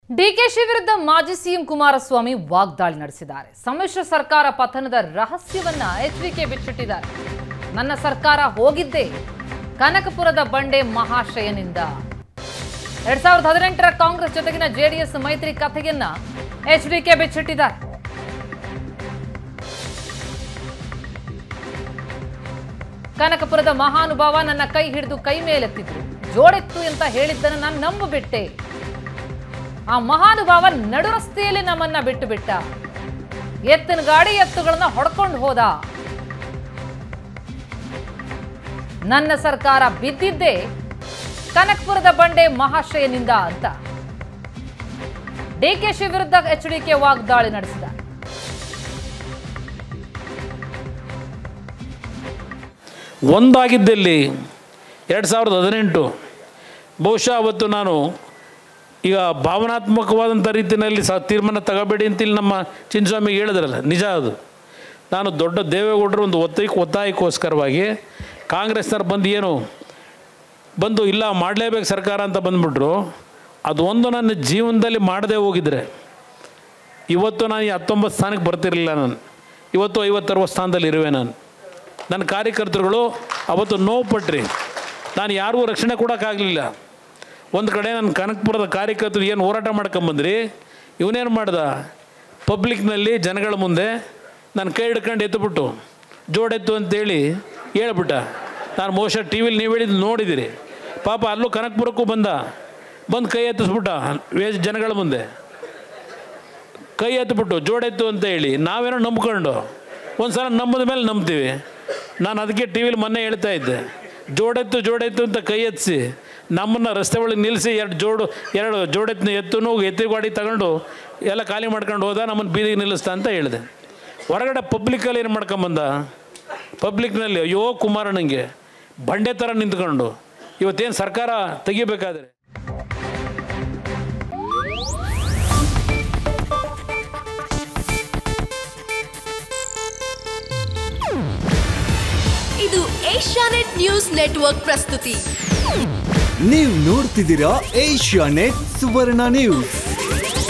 ಡಿಕೆಶಿ ವಿರುದ್ಧ ಮಾಜಿ ಸಿಎಂ ಕುಮಾರಸ್ವಾಮಿ ವಾಗ್ದಾಳಿ ನಡೆಸಿದ್ದಾರೆ ಸಮ್ಮಿಶ್ರ ಸರ್ಕಾರ ಪತನದ ರಹಸ್ಯವನ್ನ ಎಚ್ಡಿಕೆ ಬಿಚ್ಚಿಟ್ಟಿದ್ದಾರೆ ನನ್ನ ಸರ್ಕಾರ ಹೋಗಿದ್ದೇ ಕನಕಪುರದ ಬಂಡೆ ಮಹಾಶಯನಿಂದ ಎರಡ್ ಸಾವಿರದ ಹದಿನೆಂಟರ ಕಾಂಗ್ರೆಸ್ ಜೊತೆಗಿನ ಜೆಡಿಎಸ್ ಮೈತ್ರಿ ಕಥೆಯನ್ನ ಎಚ್ಡಿಕೆ ಬಿಚ್ಚಿಟ್ಟಿದ್ದಾರೆ ಕನಕಪುರದ ಮಹಾನುಭಾವ ನನ್ನ ಕೈ ಹಿಡಿದು ಕೈ ಮೇಲೆತ್ತಿದ್ರು ಜೋಡೆತ್ತು ಅಂತ ಹೇಳಿದ್ದನ್ನು ನಾನು ನಂಬಿಬಿಟ್ಟೆ ಆ ಮಹಾನುಭಾವ ನಡು ರಸ್ತೆಯಲ್ಲಿ ನಮ್ಮನ್ನ ಬಿಟ್ಟು ಬಿಟ್ಟ ಎತ್ತಿನ ಗಾಡಿ ಎತ್ತುಗಳನ್ನ ಹೊಡ್ಕೊಂಡು ಹೋದ ನನ್ನ ಸರ್ಕಾರ ಬಿದ್ದಿದ್ದೇ ಕನಕಪುರದ ಬಂಡೆ ಮಹಾಶಯನಿಂದ ಅಂತ ಡಿಕೆಶಿ ವಿರುದ್ಧ ಎಚ್ಡಿಕೆ ವಾಗ್ದಾಳಿ ನಡೆಸಿದ ಒಂದಾಗಿದ್ದಲ್ಲಿ ಎರಡು ಸಾವಿರದ ಹದಿನೆಂಟು ಬಹುಶಃ ಅವತ್ತು ನಾನು ಈಗ ಭಾವನಾತ್ಮಕವಾದಂಥ ರೀತಿಯಲ್ಲಿ ಸಹ ತೀರ್ಮಾನ ತಗೋಬೇಡಿ ಅಂತೇಳಿ ನಮ್ಮ ಚಿನ್ನಸ್ವಾಮಿಗೆ ಹೇಳಿದ್ರಲ್ಲ ನಿಜ ಅದು ನಾನು ದೊಡ್ಡ ದೇವೇಗೌಡರು ಒಂದು ಒತ್ತಾಯಕ್ಕೆ ಒತ್ತಾಯಕ್ಕೋಸ್ಕರವಾಗಿ ಕಾಂಗ್ರೆಸ್ನವ್ರು ಬಂದು ಏನು ಬಂದು ಇಲ್ಲ ಮಾಡಲೇಬೇಕು ಸರ್ಕಾರ ಅಂತ ಬಂದುಬಿಟ್ರು ಅದು ಒಂದು ನನ್ನ ಜೀವನದಲ್ಲಿ ಮಾಡದೇ ಹೋಗಿದ್ರೆ ಇವತ್ತು ನಾನು ಈ ಹತ್ತೊಂಬತ್ತು ಸ್ಥಾನಕ್ಕೆ ಬರ್ತಿರಲಿಲ್ಲ ನಾನು ಇವತ್ತು ಐವತ್ತರವತ್ತು ಸ್ಥಾನದಲ್ಲಿ ಇರುವೆ ನಾನು ನನ್ನ ಕಾರ್ಯಕರ್ತರುಗಳು ಅವತ್ತು ನೋವು ಪಟ್ರಿ ನಾನು ಯಾರಿಗೂ ರಕ್ಷಣೆ ಕೊಡೋಕ್ಕಾಗಲಿಲ್ಲ ಒಂದು ಕಡೆ ನನ್ನ ಕನಕಪುರದ ಕಾರ್ಯಕರ್ತರು ಏನು ಹೋರಾಟ ಮಾಡ್ಕೊಂಬಂದ್ರಿ ಇವನೇನು ಮಾಡ್ದ ಪಬ್ಲಿಕ್ನಲ್ಲಿ ಜನಗಳ ಮುಂದೆ ನನ್ನ ಕೈ ಹಿಡ್ಕೊಂಡು ಎತ್ತುಬಿಟ್ಟು ಜೋಡೆತ್ತು ಅಂತೇಳಿ ಹೇಳ್ಬಿಟ್ಟ ನಾನು ಬಹುಶಃ ಟಿ ವಿಲಿ ನೀವು ಹೇಳಿದ್ದು ನೋಡಿದಿರಿ ಪಾಪ ಅಲ್ಲೂ ಕನಕಪುರಕ್ಕೂ ಬಂದ ಬಂದು ಕೈ ಎತ್ತಿಸ್ಬಿಟ್ಟ ವೇ ಜನಗಳ ಮುಂದೆ ಕೈ ಎತ್ಬಿಟ್ಟು ಜೋಡೆತ್ತು ಅಂತ ಹೇಳಿ ನಾವೇನೋ ನಂಬ್ಕೊಂಡು ಒಂದು ಸಲ ನಂಬಿದ ಮೇಲೆ ನಂಬ್ತೀವಿ ನಾನು ಅದಕ್ಕೆ ಟಿ ವಿಲಿ ಮೊನ್ನೆ ಹೇಳ್ತಾ ಇದ್ದೆ ಜೋಡೆತ್ತು ಜೋಡೆತ್ತು ಅಂತ ಕೈ ಎತ್ತಿಸಿ ನಮ್ಮನ್ನು ರಸ್ತೆ ಒಳಗೆ ನಿಲ್ಲಿಸಿ ಎರಡು ಜೋಡು ಎರಡು ಜೋಡೆತ್ತಿನ ಎತ್ತುನು ಎತ್ತಿ ಗಾಡಿ ತಗೊಂಡು ಎಲ್ಲ ಖಾಲಿ ಮಾಡ್ಕೊಂಡು ಹೋದ ನಮ್ಮನ್ನು ಬೀದಿಗೆ ನಿಲ್ಲಿಸ್ತಾ ಅಂತ ಹೇಳಿದೆ ಹೊರಗಡೆ ಪಬ್ಲಿಕ್ಕಲ್ಲಿ ಏನು ಮಾಡ್ಕೊಂಬಂದ ಪಬ್ಲಿಕ್ನಲ್ಲಿ ಅಯ್ಯೋ ಕುಮಾರಣ್ಣಂಗೆ ಬಂಡೆ ಥರ ನಿಂತ್ಕೊಂಡು ಇವತ್ತೇನು ಸರ್ಕಾರ ತೆಗಿಬೇಕಾದ್ರೆ ಇದು ಏಷ್ಯಾನೆಟ್ ನ್ಯೂಸ್ ನೆಟ್ವರ್ಕ್ ಪ್ರಸ್ತುತಿ ನೀವು ನೋಡ್ತಿದ್ದೀರಾ ಏಷ್ಯಾ ನೆಟ್ ಸುವರ್ಣ ನ್ಯೂಸ್